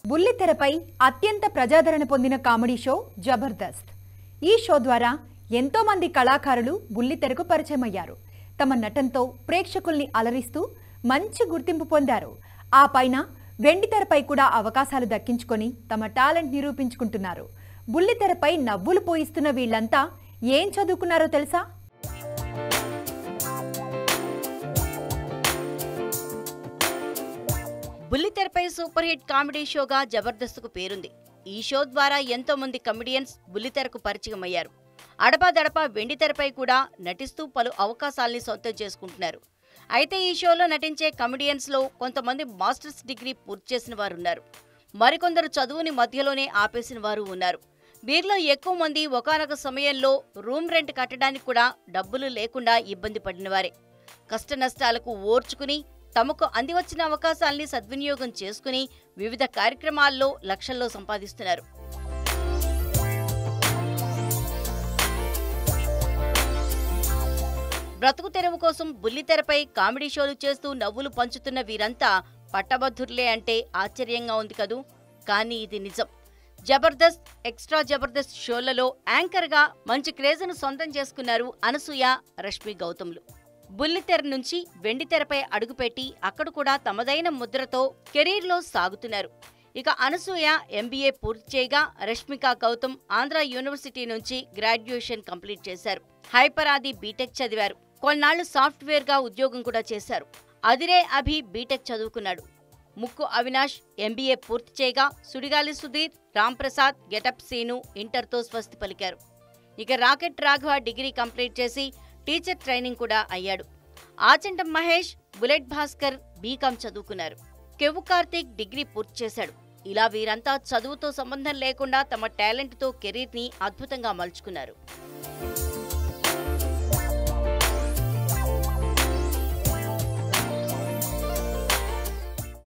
బుల్లితెరపై అత్యంత ప్రజాదరణ పొందిన కామెడీ షో జబర్దస్త్ ఈ షో ద్వారా ఎంతో మంది కళాకారులు బుల్లితెరకు పరిచయమయ్యారు తమ నటనతో ప్రేక్షకుల్ని అలరిస్తూ మంచి గుర్తింపు పొందారు ఆ పైన వెండితెరపై కూడా అవకాశాలు దక్కించుకొని తమ టాలెంట్ నిరూపించుకుంటున్నారు బుల్లితెరపై నవ్వులు పోయిస్తున్న వీళ్ళంతా ఏం చదువుకున్నారో తెలుసా బుల్లితెరపై సూపర్ హిట్ కామెడీ షోగా జబర్దస్త్కు పేరుంది ఈ షో ద్వారా ఎంతో మంది కమెడియన్స్ బుల్లితెరకు పరిచయం అయ్యారు అడపాదడపా వెండితెరపై కూడా నటిస్తూ పలు అవకాశాల్ని సొంతం చేసుకుంటున్నారు అయితే ఈ షోలో నటించే కమెడియన్స్లో కొంతమంది మాస్టర్స్ డిగ్రీ పూర్తి చేసిన వారు ఉన్నారు మరికొందరు చదువుని మధ్యలోనే ఆపేసిన వారు ఉన్నారు వీరిలో ఎక్కువ మంది ఒకానొక సమయంలో రూమ్ రెంట్ కట్టడానికి కూడా డబ్బులు లేకుండా ఇబ్బంది పడినవారే కష్ట నష్టాలకు ఓర్చుకుని తమకు అందివచ్చిన అవకాశాల్ని సద్వినియోగం చేసుకుని వివిధ కార్యక్రమాల్లో లక్షల్లో సంపాదిస్తున్నారు బ్రతుకు తెరువు కోసం బుల్లితెరపై కామెడీ షోలు చేస్తూ నవ్వులు పంచుతున్న వీరంతా పట్టభద్రులే అంటే ఆశ్చర్యంగా ఉంది కదూ కానీ ఇది నిజం జబర్దస్త్ ఎక్స్ట్రా జబర్దస్త్ షోలలో యాంకర్గా మంచి క్రేజ్ను సొంతం చేసుకున్నారు అనసూయ రష్మి గౌతమ్లు బుల్లితెర నుంచి వెండితెరపై అడుగుపెట్టి అక్కడ కూడా తమదైన ముద్రతో కెరీర్లో సాగుతున్నారు ఇక అనసూయ ఎంబీఏ పూర్తి చేయగా రష్మిక గౌతమ్ ఆంధ్ర యూనివర్సిటీ నుంచి గ్రాడ్యుయేషన్ కంప్లీట్ చేశారు హైపరాది బీటెక్ చదివారు కొన్నాళ్లు సాఫ్ట్వేర్ గా ఉద్యోగం కూడా చేశారు అదిరే అభి బీటెక్ చదువుకున్నాడు ముక్కు అవినాష్ ఎంబీఏ పూర్తి చేయగా సుడిగాలి సుధీర్ రాంప్రసాద్ గెటప్ సీను ఇంటర్తో స్వస్తి పలికారు ఇక రాకెట్ రాఘవ డిగ్రీ కంప్లీట్ చేసి టీచర్ ట్రైనింగ్ కూడా అయ్యాడు ఆచంట మహేష్ బుల్లెట్ భాస్కర్ బీకాం చదువుకున్నారు కెవ్వు కార్తీక్ డిగ్రీ పూర్తి చేశాడు ఇలా వీరంతా చదువుతో సంబంధం లేకుండా తమ టాలెంట్తో కెరీర్ని అద్భుతంగా మలుచుకున్నారు